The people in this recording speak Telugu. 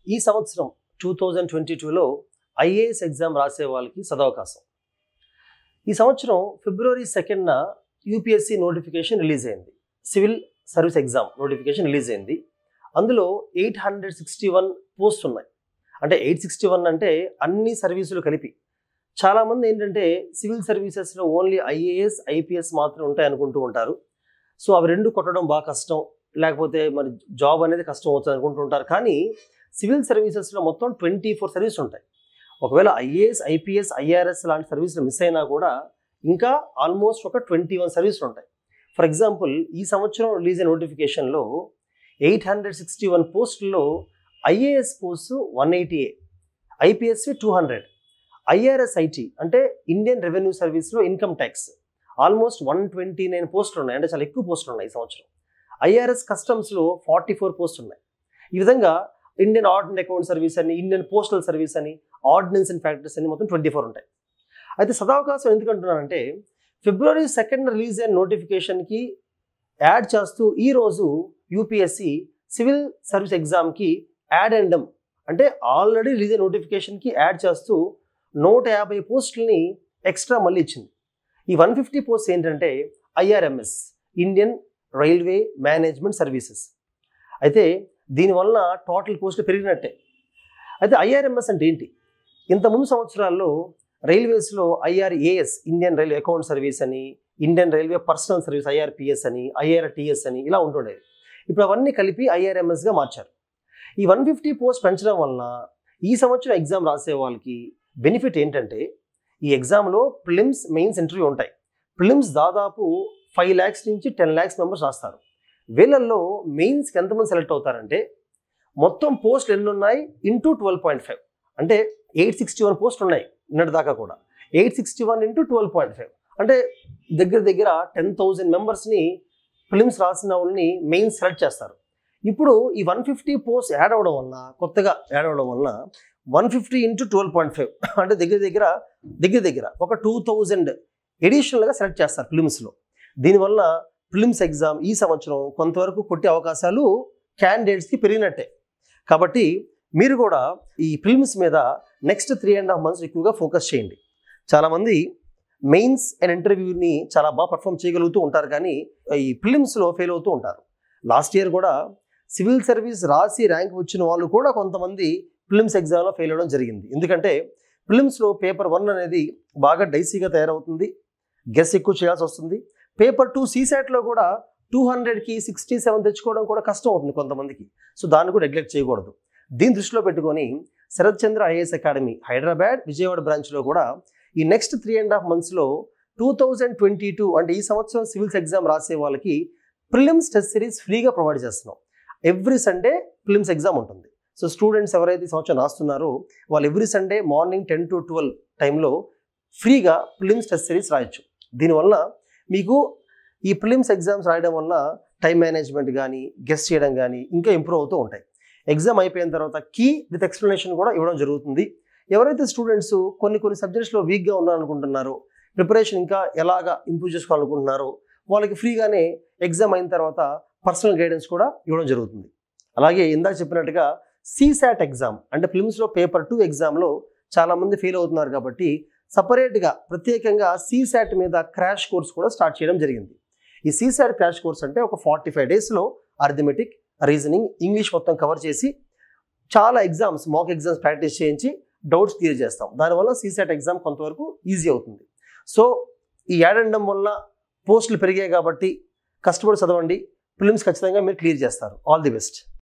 ఈ సంవత్సరం టూ థౌజండ్ ట్వంటీ టూలో ఐఏఎస్ ఎగ్జామ్ రాసే వాళ్ళకి సదవకాశం ఈ సంవత్సరం ఫిబ్రవరి సెకండ్న యూపీఎస్సి నోటిఫికేషన్ రిలీజ్ అయింది civil service exam notification release అయింది అందులో eight hundred sixty one post ఉన్నాయి అంటే ఎయిట్ సిక్స్టీ వన్ అంటే అన్ని సర్వీసులు కలిపి చాలామంది ఏంటంటే సివిల్ సర్వీసెస్లో ఓన్లీ ఐఏఎస్ ఐపీఎస్ మాత్రం ఉంటాయి అనుకుంటూ ఉంటారు సో అవి రెండు కొట్టడం బాగా కష్టం లేకపోతే మరి జాబ్ అనేది కష్టం అవుతుంది అనుకుంటూ ఉంటారు కానీ సివిల్ సర్వీసెస్లో మొత్తం ట్వంటీ ఫోర్ సర్వీస్ ఉంటాయి ఒకవేళ ఐఏఎస్ ఐపీఎస్ ఐఆర్ఎస్ లాంటి సర్వీసులు మిస్ అయినా కూడా ఇంకా ఆల్మోస్ట్ ఒక ట్వంటీ వన్ సర్వీసులు ఉంటాయి ఫర్ ఎగ్జాంపుల్ ఈ సంవత్సరం రిలీజ్ అయిన నోటిఫికేషన్లో ఎయిట్ హండ్రెడ్ సిక్స్టీ వన్ పోస్టుల్లో IAS post one eighty IPS two hundred IRS IT అంటే ఇండియన్ రెవెన్యూ సర్వీస్లో income tax almost one twenty nine పోస్టులు ఉన్నాయి అంటే చాలా ఎక్కువ పోస్టులు ఉన్నాయి ఈ సంవత్సరం ఐఆర్ఎస్ కస్టమ్స్లో ఫార్టీ ఫోర్ పోస్టులు ఉన్నాయి ఈ విధంగా ఇండియన్ ఆర్డినెంట్ అకౌంట్ సర్వీస్ అని ఇండియన్ పోస్టల్ సర్వీస్ అని ఆర్డినెన్స్ అండ్ ఫ్యాక్టరీస్ అని మొత్తం ట్వంటీ ఫోర్ ఉంటాయి అయితే సదావకాశం ఎందుకు అంటున్నానంటే ఫిబ్రవరి సెకండ్ రిలీజ్ అయిన నోటిఫికేషన్కి యాడ్ చేస్తూ ఈరోజు యూపీఎస్సి సివిల్ సర్వీస్ ఎగ్జామ్కి యాడ్ అండమ్ అంటే ఆల్రెడీ రిలీజ్ అయిన నోటిఫికేషన్కి యాడ్ చేస్తూ నూట యాభై పోస్టులని ఎక్స్ట్రా మళ్ళీ ఇచ్చింది ఈ వన్ ఫిఫ్టీ పోస్ట్ ఏంటంటే IRMS Indian railway management services అయితే దీనివల్ల టోటల్ పోస్టులు పెరిగినట్టే అయితే ఐఆర్ఎంఎస్ అంటే ఏంటి ఇంతకుముందు సంవత్సరాల్లో రైల్వేస్లో IRAS Indian railway account service అని Indian railway personnel service IRPS అని ఐఆర్టీఎస్ అని ఇలా ఉంటుండేవి ఇప్పుడు అవన్నీ కలిపి ఐఆర్ఎంఎస్గా మార్చారు ఈ వన్ ఫిఫ్టీ పోస్ట్ పెంచడం వలన ఈ సంవత్సరం ఎగ్జామ్ రాసే వాళ్ళకి బెనిఫిట్ ఏంటంటే ఈ ఎగ్జామ్లో ప్రిలిమ్స్ మెయిన్స్ ఇంటర్వ్యూ ఉంటాయి ప్రిలిమ్స్ దాదాపు ఫైవ్ ల్యాక్స్ నుంచి టెన్ ల్యాక్స్ మెంబర్స్ రాస్తారు వీళ్ళల్లో మెయిన్స్కి ఎంతమంది సెలెక్ట్ అవుతారంటే మొత్తం పోస్టులు ఎన్ని ఉన్నాయి ఇంటూ ట్వెల్వ్ పాయింట్ ఫైవ్ అంటే ఎయిట్ సిక్స్టీ వన్ పోస్ట్ ఉన్నాయి నిన్నటి దాకా కూడా eight sixty one into twelve point five అంటే దగ్గర దగ్గర టెన్ థౌజండ్ మెంబర్స్ని ఫిలిమ్స్ రాసిన వాళ్ళని మెయిన్స్ సెలెక్ట్ చేస్తారు ఇప్పుడు ఈ వన్ ఫిఫ్టీ పోస్ట్ యాడ్ అవ్వడం వలన కొత్తగా యాడ్ అవ్వడం వలన one fifty into twelve point five అంటే దగ్గర దగ్గర దగ్గర దగ్గర ఒక టూ థౌజండ్ ఎడిషనల్గా సెలెక్ట్ చేస్తారు ఫిలిమ్స్లో దీనివల్ల ఫిలిమ్స్ ఎగ్జామ్ ఈ సంవత్సరం కొంతవరకు కొట్టే అవకాశాలు క్యాండిడేట్స్కి పెరిగినట్టే కాబట్టి మీరు కూడా ఈ ఫిల్మ్స్ మీద next three and half months ఎక్కువగా ఫోకస్ చేయండి చాలామంది మెయిన్స్ అండ్ ఇంటర్వ్యూని చాలా బాగా పర్ఫామ్ చేయగలుగుతూ ఉంటారు కానీ ఈ ఫిలిమ్స్లో ఫెయిల్ అవుతూ ఉంటారు లాస్ట్ ఇయర్ కూడా సివిల్ సర్వీస్ రాసి ర్యాంక్ వచ్చిన వాళ్ళు కూడా కొంతమంది ఫిలిమ్స్ ఎగ్జామ్లో ఫెయిల్ అవ్వడం జరిగింది ఎందుకంటే ఫిలిమ్స్లో పేపర్ వన్ అనేది బాగా డైసీగా తయారవుతుంది గెస్ ఎక్కువ చేయాల్సి వస్తుంది పేపర్ టూ సీసాట్లో కూడా టూ హండ్రెడ్కి సిక్స్టీ సెవెన్ తెచ్చుకోవడం కూడా కష్టం అవుతుంది కొంతమందికి సో దాన్ని కూడా నెగ్లెక్ట్ చేయకూడదు దీన్ని దృష్టిలో పెట్టుకొని శరత్ చంద్ర ఐఏఎస్ అకాడమీ హైదరాబాద్ విజయవాడ బ్రాంచ్లో కూడా ఈ నెక్స్ట్ త్రీ అండ్ హాఫ్ మంత్స్లో టూ థౌజండ్ ట్వంటీ టూ అంటే ఈ సంవత్సరం సివిల్స్ ఎగ్జామ్ రాసే వాళ్ళకి ప్రిలిమ్స్ టెస్ట్ సిరీస్ ఫ్రీగా ప్రొవైడ్ చేస్తున్నాం ఎవ్రీ సండే ప్రిలిమ్స్ ఎగ్జామ్ ఉంటుంది సో స్టూడెంట్స్ ఎవరైతే ఈ సంవత్సరం రాస్తున్నారో వాళ్ళు every Sunday morning ten to twelve టైంలో ఫ్రీగా ప్రిలిమ్స్ టెస్ట్ సిరీస్ రాయొచ్చు దీనివల్ల మీకు ఈ ప్రిలిమ్స్ ఎగ్జామ్స్ రాయడం వల్ల టైం మేనేజ్మెంట్ కానీ గెస్ట్ చేయడం కానీ ఇంకా ఇంప్రూవ్ అవుతూ ఉంటాయి ఎగ్జామ్ అయిపోయిన తర్వాత కీ విత్ ఎక్స్ప్లెనేషన్ కూడా ఇవ్వడం జరుగుతుంది ఎవరైతే స్టూడెంట్స్ కొన్ని కొన్ని సబ్జెక్ట్స్లో వీక్గా ఉన్నారనుకుంటున్నారో ప్రిపరేషన్ ఇంకా ఎలాగా ఇంప్రూవ్ చేసుకోవాలనుకుంటున్నారో వాళ్ళకి ఫ్రీగానే ఎగ్జామ్ అయిన తర్వాత పర్సనల్ గైడెన్స్ కూడా ఇవ్వడం జరుగుతుంది అలాగే ఇందాక చెప్పినట్టుగా సీసాట్ ఎగ్జామ్ అంటే ఫిల్మ్స్లో పేపర్ టూ ఎగ్జామ్లో చాలామంది ఫెయిల్ అవుతున్నారు కాబట్టి సపరేట్గా ప్రత్యేకంగా సీసాట్ మీద క్రాష్ కోర్స్ కూడా స్టార్ట్ చేయడం జరిగింది ఈ సీసాట్ క్రాష్ కోర్స్ అంటే ఒక ఫార్టీ ఫైవ్ డేస్లో అర్థమెటిక్ రీజనింగ్ ఇంగ్లీష్ మొత్తం కవర్ చేసి చాలా ఎగ్జామ్స్ మాక్ ఎగ్జామ్స్ ప్రాక్టీస్ చేయించి డౌట్స్ క్లియర్ చేస్తాం దానివల్ల సీసాట్ ఎగ్జామ్ కొంతవరకు ఈజీ అవుతుంది సో ఈ యాడండం వల్ల పోస్టులు పెరిగాయి కాబట్టి కష్టపడి చదవండి ఫిలిమ్స్ ఖచ్చితంగా మీరు క్లియర్ చేస్తారు ఆల్ ది బెస్ట్